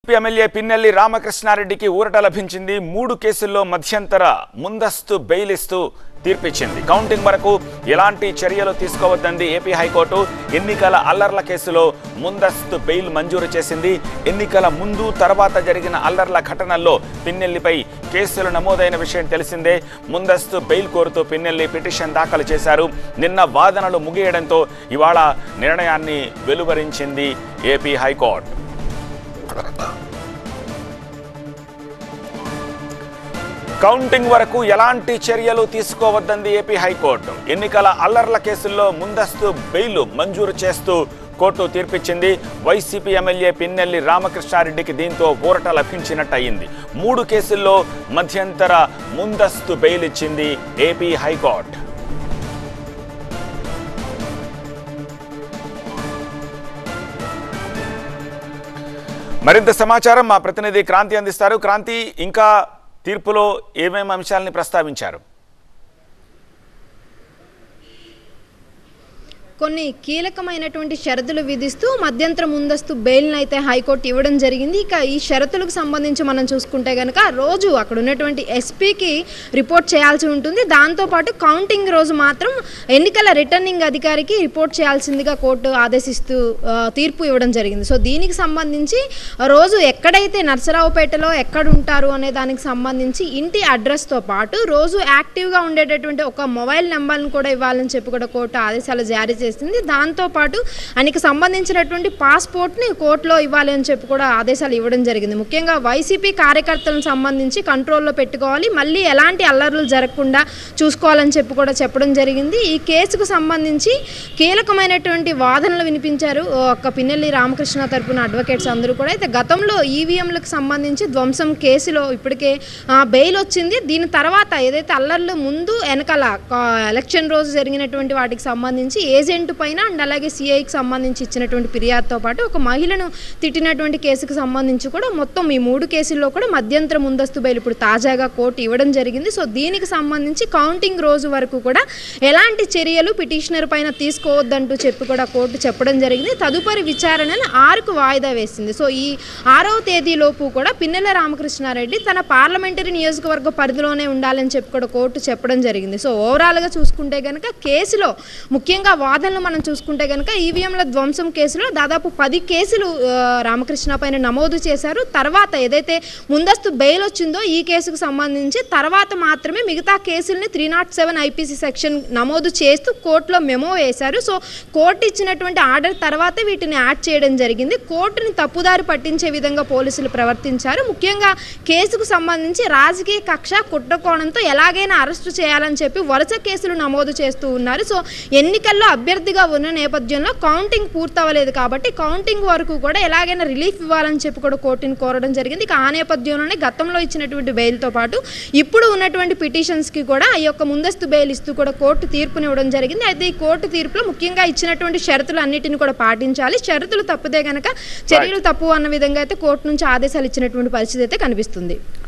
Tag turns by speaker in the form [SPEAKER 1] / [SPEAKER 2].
[SPEAKER 1] TDP MLA Pinnelli రామకృష్ణారెడ్డికి ఊరట లభించింది మూడు కేసుల్లో మధ్యంతర ముందస్తు బెయిల్ ఇస్తూ తీర్పిచ్చింది కౌంటింగ్ వరకు ఎలాంటి చర్యలు తీసుకోవద్దంది ఏపీ హైకోర్టు ఎన్నికల అల్లర్ల కేసులో ముందస్తు బెయిల్ మంజూరు చేసింది ఎన్నికల ముందు తర్వాత జరిగిన అల్లర్ల ఘటనల్లో పిన్నెల్లిపై కేసులు నమోదైన విషయం తెలిసిందే ముందస్తు బెయిల్ కోరుతూ పిన్నెల్లి పిటిషన్ దాఖలు చేశారు నిన్న వాదనలు ముగియడంతో ఇవాళ నిర్ణయాన్ని వెలువరించింది ఏపీ హైకోర్టు కౌంటింగ్ వరకు ఎలాంటి చర్యలు తీసుకోవద్దంది ఏపీ హైకోర్టు ఎన్నికల అల్లర్ల కేసుల్లో ముందస్తు బెయిల్ మంజూరు చేస్తూ కోర్టు తీర్పిచ్చింది వైసీపీ ఎమ్మెల్యే పిన్నెల్లి రామకృష్ణారెడ్డికి దీంతో ఊరట లభించినట్టయింది మూడు కేసుల్లో మధ్యంతర ముందస్తు బెయిల్ ఇచ్చింది ఏపీ హైకోర్టు మరింత సమాచారం మా ప్రతినిధి క్రాంతి అందిస్తారు క్రాంతి ఇంకా తీర్పులో ఏమేమి అంశాలని ప్రస్తావించారు
[SPEAKER 2] కొన్ని కీలకమైనటువంటి షరతులు విధిస్తూ మధ్యంతర ముందస్తు బెయిల్ని అయితే హైకోర్టు ఇవ్వడం జరిగింది ఇక ఈ షరతులకు సంబంధించి మనం చూసుకుంటే కనుక రోజు అక్కడ ఉన్నటువంటి ఎస్పీకి రిపోర్ట్ చేయాల్సి ఉంటుంది దాంతోపాటు కౌంటింగ్ రోజు మాత్రం ఎన్నికల రిటర్నింగ్ అధికారికి రిపోర్ట్ చేయాల్సిందిగా కోర్టు ఆదేశిస్తూ ఆ, తీర్పు ఇవ్వడం జరిగింది సో దీనికి సంబంధించి రోజు ఎక్కడైతే నర్సరావుపేటలో ఎక్కడ ఉంటారు అనే దానికి సంబంధించి ఇంటి అడ్రస్తో పాటు రోజు యాక్టివ్గా ఉండేటటువంటి ఒక మొబైల్ నెంబర్ని కూడా ఇవ్వాలని చెప్పి కూడా కోర్టు ఆదేశాలు జారీ చేసింది దాంతోపాటు ఆయనకి సంబంధించినటువంటి పాస్పోర్ట్ని కోర్టులో ఇవ్వాలి అని చెప్పి కూడా ఆదేశాలు ఇవ్వడం జరిగింది ముఖ్యంగా వైసీపీ కార్యకర్తలను సంబంధించి కంట్రోల్లో పెట్టుకోవాలి మళ్ళీ ఎలాంటి అల్లర్లు జరగకుండా చూసుకోవాలని చెప్పి కూడా చెప్పడం జరిగింది ఈ కేసుకు సంబంధించి కీలకమైనటువంటి వాదనలు వినిపించారు ఒక పిన్నెల్లి రామకృష్ణ తరపున అడ్వకేట్స్ అందరూ కూడా అయితే గతంలో ఈవీఎంలకు సంబంధించి ధ్వంసం కేసులో ఇప్పటికే ఆ, బెయిల్ వచ్చింది దీని తర్వాత ఏదైతే అల్లర్లు ముందు వెనకాల కా- ఎలక్షన్ రోజు జరిగినటువంటి వాటికి సంబంధించి ఏజెంట్ పైన అండ్ అలాగే సిఐకి సంబంధించి ఇచ్చినటువంటి ఫిర్యాదుతో పాటు ఒక మహిళను తిట్టినటువంటి కేసుకు సంబంధించి కూడా మొత్తం ఈ మూడు కేసుల్లో కూడా మధ్యంతర ముందస్తు బెయిల్ ఇప్పుడు తాజాగా కోర్టు ఇవ్వడం జరిగింది సో దీనికి సంబంధించి కౌంటింగ్ రోజు వరకు కూడా ఎలాంటి చర్యలు పిటిషనర్ పైన తీసుకోవద్దంటూ చెప్పి కూడా కోర్టు చెప్పడం జరిగింది తదుపరి విచారణను ఆరుకు వాయిదా వేసింది సో ఈ ఆరవ తేదీలోపు కూడా పిన్నెల రామకృష్ణారెడ్డి తన పార్లమెంటరీ నియోజకవర్గ పరిధిలోనే ఉండాలని చెప్పి కూడా కోర్టు చెప్పడం జరిగింది సో ఓవరాల్గా చూసుకుంటే కనుక కేసులో ముఖ్యంగా వాదనలు మనం చూసుకుంటే కనుక ఈవీఎంల ధ్వంసం కేసులో దాదాపు పది కేసులు ఆ, రామకృష్ణ పైన నమోదు చేశారు తర్వాత ఏదైతే ముందస్తు బెయిల్ వచ్చిందో ఈ కేసుకు సంబంధించి తర్వాత మాత్రమే మిగతా కేసుల్ని three not seven IPC section నమోదు చేస్తూ కోర్టులో మెమో వేశారు సో కోర్టు ఇచ్చినటువంటి ఆర్డర్ తర్వాత వీటిని యాడ్ చేయడం జరిగింది కోర్టుని తప్పుదారి పట్టించే విధంగా పోలీసులు ప్రవర్తించారు ముఖ్యంగా కేసుకు సంబంధించి రాజకీయ కక్ష కుట్రకోణంతో ఎలాగైనా అరెస్టు చేయాలని చెప్పి వరుస కేసులు నమోదు చేస్తూ ఉన్నారు సో ఎన్నికల్లో అభ్యర్థిగా ఉన్న నేపథ్యంలో కౌంటింగ్ పూర్తవ్వలేదు కాబట్టి కౌంటింగ్ వరకు కూడా ఎలాగైనా రిలీఫ్ ఇవ్వాలని చెప్పి కూడా కోర్టుని కోరడం జరిగింది ఇక ఆ నేపథ్యంలోనే గతంలో ఇచ్చినటువంటి బెయిల్తో పాటు ఇప్పుడు ఉన్నటువంటి పిటిషన్స్కి కూడా ఈ యొక్క ముందస్తు బెయిల్ ఇస్తూ కూడా కోర్టు తీర్పునివ్వడం జరిగింది అయితే ఈ కోర్టు తీర్పులో ముఖ్యంగా ఇచ్చినటువంటి షరతులు అన్నిటిని కూడా పాటించాలి షరతులు తప్పితే కనుక చర్యలు తప్పు అన్న విధంగా అయితే కోర్టు నుంచి ఆదేశాలు ఇచ్చినటువంటి పరిస్థితి అయితే కనిపిస్తుంది